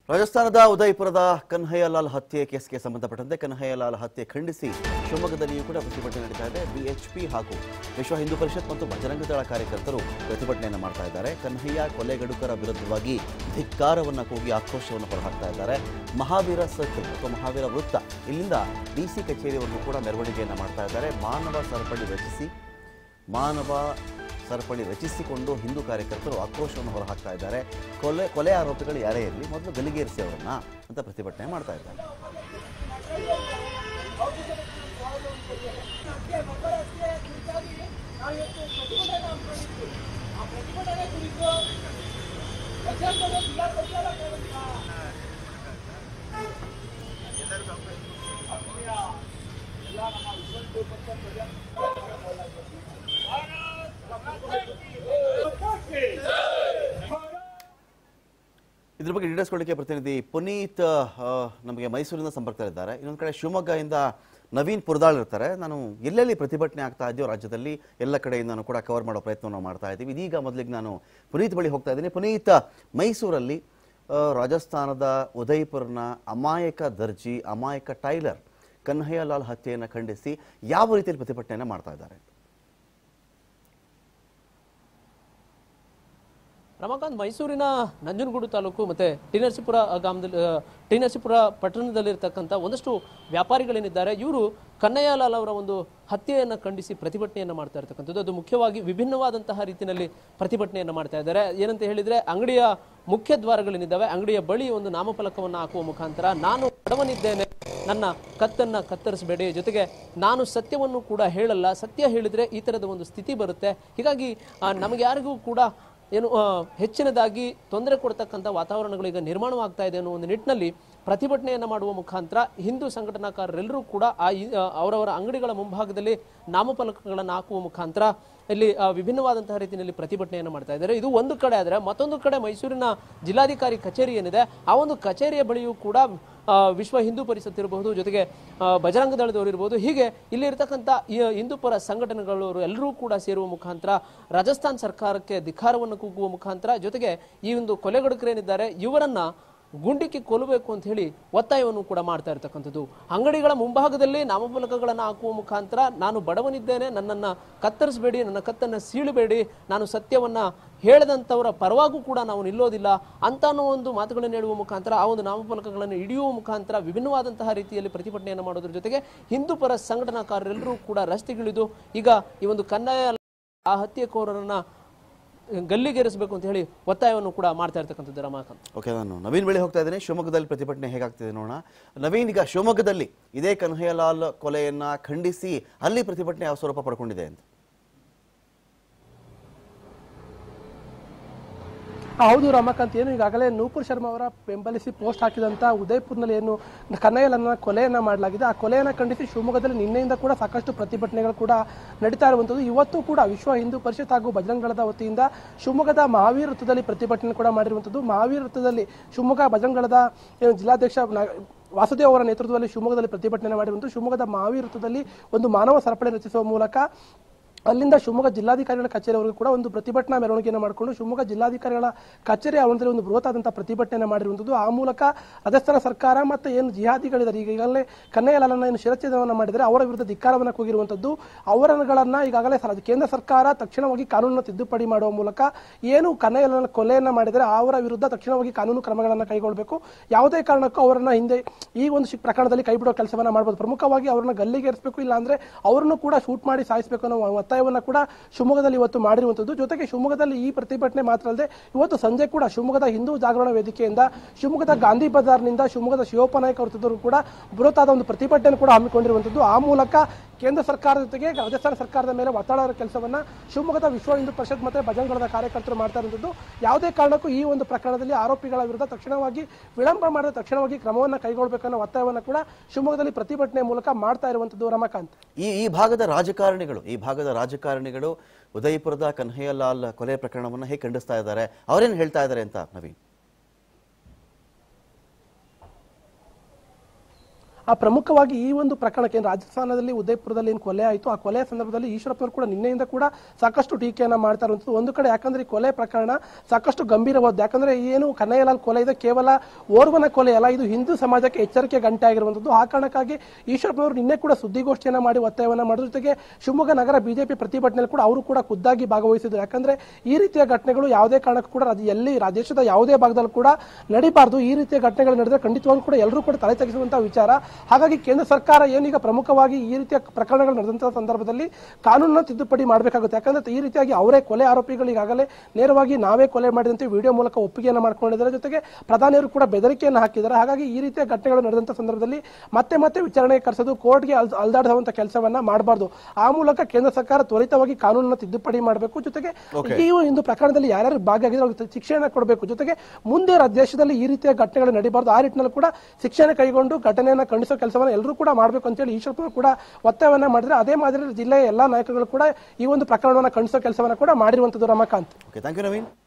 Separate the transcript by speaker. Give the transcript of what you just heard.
Speaker 1: ರಾಜಸ್ಥಾನದ ಉದಯಪುರದ ಕನ್ಹಯ್ಯಲಾಲ್ ಹತ್ಯೆ ಕೇಸ್ಗೆ ಸಂಬಂಧಪಟ್ಟಂತೆ ಕನ್ಹಯ್ಯಲಾಲ್ ಹತ್ಯೆ ಖಂಡಿಸಿ ಶಿವಮೊಗ್ಗದಲ್ಲಿಯೂ ಕೂಡ ಪ್ರತಿಭಟನೆ ನಡೀತಾ ಇದೆ ಬಿಎಚ್ಪಿ ಹಾಗೂ ವಿಶ್ವ ಹಿಂದೂ ಪರಿಷತ್ ಮತ್ತು ಬಜರಂಗ ದಳ ಕಾರ್ಯಕರ್ತರು ಪ್ರತಿಭಟನೆಯನ್ನು ಮಾಡ್ತಾ ಇದ್ದಾರೆ ಕನ್ಹಯ್ಯ ಕೊಲೆಗಡುಕರ ವಿರುದ್ಧವಾಗಿ ಧಿಕ್ಕಾರವನ್ನು ಕೂಗಿ ಆಕ್ರೋಶವನ್ನು ಹೊರಹಾಕ್ತಾ ಇದ್ದಾರೆ ಮಹಾವೀರ ಸರ್ಕಲ್ ಅಥವಾ ಮಹಾವೀರ ವೃತ್ತ ಇಲ್ಲಿಂದ ಡಿಸಿ ಕಚೇರಿವರೆಗೂ ಕೂಡ ಮೆರವಣಿಗೆಯನ್ನು ಮಾಡ್ತಾ ಇದ್ದಾರೆ ಮಾನವ ಸರಪಳಿ ರಚಿಸಿ ಮಾನವ ಸರಪಳಿ ರಚಿಸಿಕೊಂಡು ಹಿಂದೂ ಕಾರ್ಯಕರ್ತರು ಆಕ್ರೋಶವನ್ನು ಹೊರಹಾಕ್ತಾ ಇದ್ದಾರೆ ಕೊಲೆ ಕೊಲೆ ಆರೋಪಿಗಳು ಯಾರೇ ಇರಲಿ ಮೊದಲು ಗಲ್ಲಿಗೇರಿಸಿ ಅವರನ್ನ ಅಂತ ಪ್ರತಿಭಟನೆ ಮಾಡ್ತಾ ಇದ್ದಾರೆ ಇದ್ರ ಬಗ್ಗೆ ಡೀಟೇಲ್ಸ್ ಕೊಡಲಿಕ್ಕೆ ಪ್ರತಿನಿಧಿ ಪುನೀತ್ ಆ, ನಮಗೆ ಮೈಸೂರಿನ ಸಂಪರ್ಕದಲ್ಲಿದ್ದಾರೆ ಇನ್ನೊಂದು ಕಡೆ ಶಿವಮೊಗ್ಗದಿಂದ ನವೀನ್ ಪುರದಾಳ್ ಇರ್ತಾರೆ ನಾನು ಎಲ್ಲೆಲ್ಲಿ ಪ್ರತಿಭಟನೆ ಆಗ್ತಾ ಇದೆಯೋ ರಾಜ್ಯದಲ್ಲಿ ಎಲ್ಲ ಕಡೆಯಿಂದನೂ ಕೂಡ ಕವರ್ ಮಾಡೋ ಪ್ರಯತ್ನವನ್ನು ಮಾಡ್ತಾ ಇದ್ದೀವಿ ಇದೀಗ ಮೊದಲಿಗೆ ನಾನು ಪುನೀತ್ ಬಳಿ ಹೋಗ್ತಾ ಇದ್ದೀನಿ ಪುನೀತ್ ಮೈಸೂರಲ್ಲಿ ಆ, ರಾಜಸ್ಥಾನದ ಉದಯಪುರ್ನ ಅಮಾಯಕ ದರ್ಜಿ ಅಮಾಯಕ ಟೈಲರ್ ಕನ್ಹಯ್ಯಲಾಲ್ ಹತ್ಯೆಯನ್ನು ಖಂಡಿಸಿ ಯಾವ ರೀತಿಯಲ್ಲಿ ಪ್ರತಿಭಟನೆಯನ್ನು ಮಾಡ್ತಾ ಇದ್ದಾರೆ
Speaker 2: ರಮಾಕಾಂತ್ ಮೈಸೂರಿನ ನಂಜನಗೂಡು ತಾಲೂಕು ಮತ್ತೆ ಟಿ ನರಸೀಪುರ ಗ್ರಾಮದಲ್ಲಿ ಆ, ಟಿ ನರಸೀಪುರ ಪಟ್ಟಣದಲ್ಲಿರ್ತಕ್ಕಂಥ ಒಂದಷ್ಟು ವ್ಯಾಪಾರಿಗಳೇನಿದ್ದಾರೆ ಇವರು ಕನ್ನಯ್ಯಲಾಲ್ ಅವರ ಒಂದು ಹತ್ಯೆಯನ್ನು ಖಂಡಿಸಿ ಪ್ರತಿಭಟನೆಯನ್ನು ಮಾಡ್ತಾ ಇರ್ತಕ್ಕಂಥದ್ದು ಅದು ಮುಖ್ಯವಾಗಿ ವಿಭಿನ್ನವಾದಂತಹ ರೀತಿಯಲ್ಲಿ ಪ್ರತಿಭಟನೆಯನ್ನು ಮಾಡ್ತಾ ಇದ್ದಾರೆ ಏನಂತ ಹೇಳಿದ್ರೆ ಅಂಗಡಿಯ ಮುಖ್ಯ ದ್ವಾರಗಳೇನಿದ್ದಾವೆ ಅಂಗಡಿಯ ಬಳಿ ಒಂದು ನಾಮಫಲಕವನ್ನು ಹಾಕುವ ಮುಖಾಂತರ ನಾನು ಬಡವನಿದ್ದೇನೆ ನನ್ನ ಕತ್ತನ್ನ ಕತ್ತರಿಸಬೇಡಿ ಜೊತೆಗೆ ನಾನು ಸತ್ಯವನ್ನು ಕೂಡ ಹೇಳಲ್ಲ ಸತ್ಯ ಹೇಳಿದ್ರೆ ಈ ತರದ ಒಂದು ಸ್ಥಿತಿ ಬರುತ್ತೆ ಹೀಗಾಗಿ ಆ, ನಮಗೆ ಯಾರಿಗೂ ಕೂಡ ಏನು ಆ, ಹೆಚ್ಚಿನದಾಗಿ ತೊಂದರೆ ಕೊಡ್ತಕ್ಕಂಥ ವಾತಾವರಣಗಳು ಈಗ ನಿರ್ಮಾಣವಾಗ್ತಾ ಇದೆ ಅನ್ನೋ ಒಂದು ನಿಟ್ಟಿನಲ್ಲಿ ಪ್ರತಿಭಟನೆಯನ್ನು ಮಾಡುವ ಮುಖಾಂತರ ಹಿಂದೂ ಸಂಘಟನಾಕಾರರೆಲ್ಲರೂ ಕೂಡ ಆ ಈ- ಆ, ಅವರವರ ಅಂಗಡಿಗಳ ಮುಂಭಾಗದಲ್ಲಿ ನಾಮಫಲಕಗಳನ್ನು ಹಾಕುವ ಮುಖಾಂತರ ಇಲ್ಲಿ ಆ, ವಿಭಿನ್ನವಾದಂತಹ ರೀತಿಯಲ್ಲಿ ಪ್ರತಿಭಟನೆಯನ್ನು ಮಾಡ್ತಾ ಇದ್ದಾರೆ ಇದು ಒಂದು ಕಡೆ ಆದರೆ ಮತ್ತೊಂದು ಕಡೆ ಮೈಸೂರಿನ ಜಿಲ್ಲಾಧಿಕಾರಿ ಕಚೇರಿ ಏನಿದೆ ಆ ಒಂದು ಕಚೇರಿಯ ಬಳಿಯೂ ಕೂಡ ಆ, ವಿಶ್ವ ಹಿಂದೂ ಪರಿಷತ್ ಇರಬಹುದು ಜೊತೆಗೆ ಆ, ಬಜರಂಗ ದಳದವರು ಇರಬಹುದು ಹೀಗೆ ಇಲ್ಲಿ ಇರತಕ್ಕಂಥ ಈ ಹಿಂದೂ ಪರ ಸಂಘಟನೆಗಳವರು ಎಲ್ಲರೂ ಕೂಡ ಸೇರುವ ಮುಖಾಂತರ ರಾಜಸ್ಥಾನ್ ಸರ್ಕಾರಕ್ಕೆ ಧಿಕ್ಕಾರವನ್ನು ಕೂಗುವ ಮುಖಾಂತರ ಜೊತೆಗೆ ಈ ಒಂದು ಕೊಲೆಗಡುಕರೇನಿದ್ದಾರೆ ಇವರನ್ನ ಗುಂಡಿಕ್ಕಿ ಕೊಲ್ಲಬೇಕು ಅಂತ ಹೇಳಿ ಒತ್ತಾಯವನ್ನು ಕೂಡ ಮಾಡ್ತಾ ಇರ್ತಕ್ಕಂಥದ್ದು ಅಂಗಡಿಗಳ ಮುಂಭಾಗದಲ್ಲಿ ನಾಮಫಲಕಗಳನ್ನು ಹಾಕುವ ಮುಖಾಂತರ ನಾನು ಬಡವನಿದ್ದೇನೆ ನನ್ನನ್ನ ಕತ್ತರಿಸಬೇಡಿ ನನ್ನ ಕತ್ತನ್ನ ಸೀಳಬೇಡಿ ನಾನು ಸತ್ಯವನ್ನ ಹೇಳದಂಥವರ ಪರವಾಗೂ ಕೂಡ ನಾವು ನಿಲ್ಲೋದಿಲ್ಲ ಅಂತ ಅನ್ನೋ ಒಂದು ಮಾತುಗಳನ್ನು ಹೇಳುವ ಮುಖಾಂತರ ಆ ಒಂದು ನಾಮಫಲಕಗಳನ್ನು ಹಿಡಿಯುವ ಮುಖಾಂತರ ವಿಭಿನ್ನವಾದಂತಹ ರೀತಿಯಲ್ಲಿ ಪ್ರತಿಭಟನೆಯನ್ನು ಮಾಡೋದ್ರ ಜೊತೆಗೆ ಹಿಂದೂ ಪರ ಸಂಘಟನಾಕಾರರೆಲ್ಲರೂ ಕೂಡ ರಸ್ತೆಗಿಳಿದು ಈಗ ಈ ಒಂದು ಕನ್ನಡ ಆ ಹತ್ಯೆಕೋರರನ್ನ ಗಲ್ಲಿಗೇರಿಸಬೇಕು ಅಂತ ಹೇಳಿ ಒತ್ತಾಯವನ್ನು ಕೂಡ ಮಾಡ್ತಾ ಇರ್ತಕ್ಕಂಥದ್ದು ರಮಾಕಾಂತ್
Speaker 1: ಓಕೆ ನಾನು ನವೀನ್ ಬಳಿ ಹೋಗ್ತಾ ಇದ್ದೀನಿ ಶಿವಮೊಗ್ಗದಲ್ಲಿ ಪ್ರತಿಭಟನೆ ಹೇಗಾಗ್ತಿದೆ ನೋಡೋಣ ನವೀನ್ ಈಗ ಶಿವಮೊಗ್ಗದಲ್ಲಿ ಇದೇ ಕನ್ಹಯ್ಯಲಾಲ್ ಕೊಲೆಯನ್ನ ಖಂಡಿಸಿ ಅಲ್ಲಿ ಪ್ರತಿಭಟನೆ ಯಾವ ಸ್ವರೂಪ ಪಡ್ಕೊಂಡಿದೆ ಅಂತ
Speaker 3: ಹೌದು ರಮಾಕಾಂತ್ ಏನು ಈಗಾಗಲೇ ನೂಪುರ್ ಶರ್ಮಾ ಅವರ ಬೆಂಬಲಿಸಿ ಪೋಸ್ಟ್ ಹಾಕಿದಂತ ಉದಯಪುರ್ನಲ್ಲಿ ಏನು ಕನ್ನಯ್ಯಲನ್ನ ಕೊಲೆಯನ್ನ ಮಾಡಲಾಗಿದೆ ಆ ಕೊಲೆಯನ್ನ ಖಂಡಿಸಿ ಶಿವಮೊಗ್ಗದಲ್ಲಿ ನಿನ್ನೆಯಿಂದ ಕೂಡ ಸಾಕಷ್ಟು ಪ್ರತಿಭಟನೆಗಳು ಕೂಡ ನಡೀತಾ ಇರುವಂತದ್ದು ಇವತ್ತು ಕೂಡ ವಿಶ್ವ ಹಿಂದೂ ಪರಿಷತ್ ಹಾಗೂ ಬಜರಂಗ ದಳದ ವತಿಯಿಂದ ಶಿವಮೊಗ್ಗದ ಮಹಾವೀರ ವೃತ್ತದಲ್ಲಿ ಪ್ರತಿಭಟನೆ ಕೂಡ ಮಾಡಿರುವಂತದ್ದು ಮಹಾವೀರ ವೃತ್ತದಲ್ಲಿ ಶಿವಮೊಗ್ಗ ಬಜರಂಗ ದಳದ ಏನು ಜಿಲ್ಲಾಧ್ಯಕ್ಷ ನ- ವಾಸುದೇವ್ ಅವರ ನೇತೃತ್ವದಲ್ಲಿ ಶಿವಮೊಗ್ಗದಲ್ಲಿ ಪ್ರತಿಭಟನೆ ಮಾಡಿರುವಂತದ್ದು ಶಿವಮೊಗ್ಗದ ಮಹಾವೀರ ವೃತ್ತದಲ್ಲಿ ಒಂದು ಮಾನವ ಸರಪಳಿ ರಚಿಸುವ ಮೂಲಕ ಅಲ್ಲಿಂದ ಶಿವಮೊಗ್ಗ ಜಿಲ್ಲಾಧಿಕಾರಿಗಳ ಕಚೇರಿವರೆಗೂ ಕೂಡ ಒಂದು ಪ್ರತಿಭಟನಾ ಮೆರವಣಿಗೆಯನ್ನು ಮಾಡಿಕೊಂಡು ಶಿವಮೊಗ್ಗ ಜಿಲ್ಲಾಧಿಕಾರಿಗಳ ಕಚೇರಿ ಆವರಣದಲ್ಲಿ ಒಂದು ಬೃಹತ್ತಾದಂತಹ ಪ್ರತಿಭಟನೆ ಮಾಡಿರುವಂಥದ್ದು ಆ ಮೂಲಕ ರಾಜಸ್ಥಾನ ಸರ್ಕಾರ ಮತ್ತು ಏನು ಜಿಹಾದಿಗಳಿದ್ದಾರೆ ಈಗ ಈಗಾಗಲೇ ಕನ್ನಯ್ಯಲಾಲನ್ನ ಏನು ಶಿರಚ್ಛೇದವನ್ನು ಮಾಡಿದರೆ ಅವರ ವಿರುದ್ಧ ಧಿಕ್ಕಾರವನ್ನು ಕೂಗಿರುವಂಥದ್ದು ಅವರಗಳನ್ನ ಈಗಾಗಲೇ ಸರ- ಕೇಂದ್ರ ಸರ್ಕಾರ ತಕ್ಷಣವಾಗಿ ಕಾನೂನನ್ನು ತಿದ್ದುಪಡಿ ಮಾಡುವ ಮೂಲಕ ಏನು ಕನ್ನಯ್ಯಲಾಲನ ಕೊಲೆಯನ್ನ ಮಾಡಿದರೆ ಅವರ ವಿರುದ್ಧ ತಕ್ಷಣವಾಗಿ ಕಾನೂನು ಕ್ರಮಗಳನ್ನು ಕೈಗೊಳ್ಳಬೇಕು ಯಾವುದೇ ಕಾರಣಕ್ಕೂ ಅವರನ್ನ ಹಿಂದೆ ಈ ಒಂದು ಶಿ- ಪ್ರಕರಣದಲ್ಲಿ ಕೈಬಿಡುವ ಕೆಲಸವನ್ನ ಮಾಡಬಹುದು ಪ್ರಮುಖವಾಗಿ ಅವರನ್ನ ಗಲ್ಲಿಗೇರಿಸಬೇಕು ಇಲ್ಲ ಅಂದ್ರೆ ಅವರನ್ನು ಕೂಡ ಶೂಟ್ ಮಾಡಿ ಸಾಯಿಸಬೇಕು ಅನ್ನೋ ಒತ್ತಾಯವನ್ನ ಕೂಡ ಶಿವಮೊಗ್ಗದಲ್ಲಿ ಇವತ್ತು ಮಾಡಿರುವಂತದ್ದು ಜೊತೆಗೆ ಶಿವಮೊಗ್ಗದಲ್ಲಿ ಈ ಪ್ರತಿಭಟನೆ ಮಾತ್ರ ಅಲ್ಲದೆ ಇವತ್ತು ಸಂಜೆ ಕೂಡ ಶಿವಮೊಗ್ಗದ ಹಿಂದೂ ಜಾಗರಣ ವೇದಿಕೆಯಿಂದ ಶಿವಮೊಗ್ಗದ ಗಾಂಧಿ ಬಜಾರ್ನಿಂದ ಶಿವಮೊಗ್ಗದ ಶಿವೋಪನಾಯಕ ವೃತ್ತದವರು ಕೂಡ ಬೃಹತ್ತಾದ ಒಂದು ಪ್ರತಿಭಟನೆ ಕೂಡ ಹಮ್ಮಿಕೊಂಡಿರುವಂತದ್ದು ಆ ಮೂಲಕ ಕೇಂದ್ರ ಸರ್ಕಾರದ ಜೊತೆಗೆ ರಾಜಸ್ಥಾನ ಸರ್ಕಾರದ ಮೇಲೆ ಒತ್ತಡ ಕೆಲಸವನ್ನ ಶಿವಮೊಗ್ಗದ ವಿಶ್ವ ಹಿಂದೂ ಪರಿಷತ್ ಮತ್ತೆ ಬಜರಂಗದಳದ ಕಾರ್ಯಕರ್ತರು ಮಾಡ್ತಾ ಇರುವಂತದ್ದು ಯಾವುದೇ ಕಾರಣಕ್ಕೂ ಈ ಒಂದು ಪ್ರಕರಣದಲ್ಲಿ ಆರೋಪಿಗಳ ವಿರುದ್ಧ ತಕ್ಷಣವಾಗಿ ವಿಳಂಬ ಮಾಡದ ತಕ್ಷಣವಾಗಿ ಕ್ರಮವನ್ನು ಕೈಗೊಳ್ಳಬೇಕನ್ನೋ ಒತ್ತಾಯವನ್ನು ಕೂಡ ಶಿವಮೊಗ್ಗದಲ್ಲಿ ಪ್ರತಿಭಟನೆ ಮೂಲಕ ಮಾಡ್ತಾ ಇರುವಂತದ್ದು ರಮಾಕಾಂತ್
Speaker 1: ಈ ಈ ಭಾಗದ ರಾಜಕಾರಣಿಗಳು ಈ ಭಾಗದ ರಾಜಕಾರಣಿಗಳು ಉದಯಪುರದ ಕನ್ಹಯ್ಯಲಾಲ್ ಕೊಲೆ ಪ್ರಕರಣವನ್ನು ಹೇಗೆ ಖಂಡಿಸ್ತಾ ಇದ್ದಾರೆ ಅವರೇನು ಹೇಳ್ತಾ ಇದ್ದಾರೆ ಅಂತ ನವೀನ್
Speaker 3: ಆ ಪ್ರಮುಖವಾಗಿ ಈ ಒಂದು ಪ್ರಕರಣಕ್ಕೆ ಏನ್ ರಾಜಸ್ಥಾನದಲ್ಲಿ ಉದಯಪುರದಲ್ಲಿ ಏನು ಕೊಲೆ ಆಯಿತು ಆ ಕೊಲೆಯ ಸಂದರ್ಭದಲ್ಲಿ ಈಶ್ವರಪ್ಪನವರು ಕೂಡ ನಿನ್ನೆಯಿಂದ ಕೂಡ ಸಾಕಷ್ಟು ಟೀಕೆಯನ್ನ ಮಾಡ್ತಾ ಇರುವಂಥದ್ದು ಒಂದು ಕಡೆ ಯಾಕಂದ್ರೆ ಈ ಕೊಲೆ ಪ್ರಕರಣ ಸಾಕಷ್ಟು ಗಂಭೀರವಾದ್ದು ಯಾಕಂದ್ರೆ ಏನು ಕನ್ನಯ್ಯಲಾಲ್ ಕೊಲೆ ಇದೆ ಕೇವಲ ಓರ್ವನ ಕೊಲೆ ಅಲ್ಲ ಇದು ಹಿಂದೂ ಸಮಾಜಕ್ಕೆ ಎಚ್ಚರಿಕೆ ಗಂಟೆ ಆಗಿರುವಂಥದ್ದು ಆ ಕಾರಣಕ್ಕಾಗಿ ಈಶ್ವರಪ್ಪನವರು ನಿನ್ನೆ ಕೂಡ ಸುದ್ದಿಗೋಷ್ಠಿಯನ್ನ ಮಾಡಿ ಒತ್ತಾಯವನ್ನ ಮಾಡಿದ ಜೊತೆಗೆ ಶಿವಮೊಗ್ಗ ನಗರ ಬಿಜೆಪಿ ಪ್ರತಿಭಟನೆಯಲ್ಲಿ ಕೂಡ ಅವರು ಕೂಡ ಖುದ್ದಾಗಿ ಭಾಗವಹಿಸಿದ್ರು ಯಾಕಂದ್ರೆ ಈ ರೀತಿಯ ಘಟನೆಗಳು ಯಾವುದೇ ಕಾರಣಕ್ಕೂ ಕೂಡ ರಾಜ್ಯ- ಎಲ್ಲಿ ರಾ- ದೇಶದ ಯಾವುದೇ ಭಾಗದಲ್ಲಿ ಕೂಡ ನಡಿಬಾರ್ದು ಈ ರೀತಿಯ ಘಟನೆಗಳು ನಡೆದ್ರೆ ಖಂಡಿತವಾಗ್ಲೂ ಕೂಡ ಎಲ್ಲರೂ ಕೂಡ ತಲೆ ತಗ್ಗಿಸುವಂತಹ ವಿಚಾರ ಹಾಗಾಗಿ ಕೇಂದ್ರ ಸರ್ಕಾರ ಏನೀಗ ಪ್ರಮುಖವಾಗಿ ಈ ರೀತಿಯ ಪ್ರಕರಣಗಳು ನಡೆದಂತಹ ಸಂದರ್ಭದಲ್ಲಿ ಕಾನೂನನ್ನ ತಿದ್ದುಪಡಿ ಮಾಡಬೇಕಾಗುತ್ತೆ ಯಾಕಂದ್ರೆ ಈ ರೀತಿಯಾಗಿ ಅವರೇ ಕೊಲೆ ಆರೋಪಿಗಳು ಈಗಾಗಲೇ ನೇರವಾಗಿ ನಾವೇ ಕೊಲೆ ಮಾಡಿದಂತೆ ವಿಡಿಯೋ ಮೂಲಕ ಒಪ್ಪಿಗೆಯನ್ನು ಮಾಡ್ಕೊಂಡಿದ್ದಾರೆ ಜೊತೆಗೆ ಪ್ರಧಾನಿಯವರು ಕೂಡ ಬೆದರಿಕೆಯನ್ನು ಹಾಕಿದ್ದಾರೆ ಹಾಗಾಗಿ ಈ ರೀತಿಯ ಘಟನೆಗಳು ನಡೆದಂತ ಸಂದರ್ಭದಲ್ಲಿ ಮತ್ತೆ ಮತ್ತೆ ವಿಚಾರಣೆಗೆ ಕರೆಸೋದು ಕೋರ್ಟ್ಗೆ ಅಲ್ ಅಲ್ದಾಡುವಂತ ಕೆಲಸವನ್ನ ಮಾಡಬಾರ್ದು ಆ ಮೂಲಕ ಕೇಂದ್ರ ಸರ್ಕಾರ ತ್ವರಿತವಾಗಿ ಕಾನೂನನ್ನು ತಿದ್ದುಪಡಿ ಮಾಡಬೇಕು ಜೊತೆಗೆ ಈ ಒಂದು ಪ್ರಕರಣದಲ್ಲಿ ಯಾರ್ಯಾರು ಭಾಗಿಯಾಗಿದ್ರೆ ಅವ್ರಿಗೆ ಶಿಕ್ಷೆಯನ್ನು ಕೊಡಬೇಕು ಜೊತೆಗೆ ಮುಂದೆ ರಾ- ದೇಶದಲ್ಲಿ ಈ ರೀತಿಯ ಘಟನೆಗಳು ನಡೀಬಾರ್ದು ಆ ನಿಟ್ಟಿನಲ್ಲಿ ಕೂಡ ಶಿಕ್ಷಣ ಕೈಗೊಂಡು ಘಟನೆಯನ್ನ ಖಂಡಿಸೋ ಕೆಲಸವನ್ನ ಎಲ್ಲರೂ ಕೂಡ ಮಾಡಬೇಕು ಅಂತೇಳಿ ಈಶ್ವರಪ್ಪ ಕೂಡ ಒತ್ತಾಯವನ್ನ ಮಾಡಿದ್ರೆ ಅದೇ ಮಾದರಿ ಜಿಲ್ಲೆಯ ಎಲ್ಲಾ ನಾಯಕರು ಕೂಡ ಈ ಒಂದು ಪ್ರಕರಣವನ್ನ ಖಂಡಿಸೋ ಕೆಲಸವನ್ನ ಕೂಡ ಮಾಡಿರುವಂತದ್ದು Ramakanth
Speaker 1: okay thank you Naveen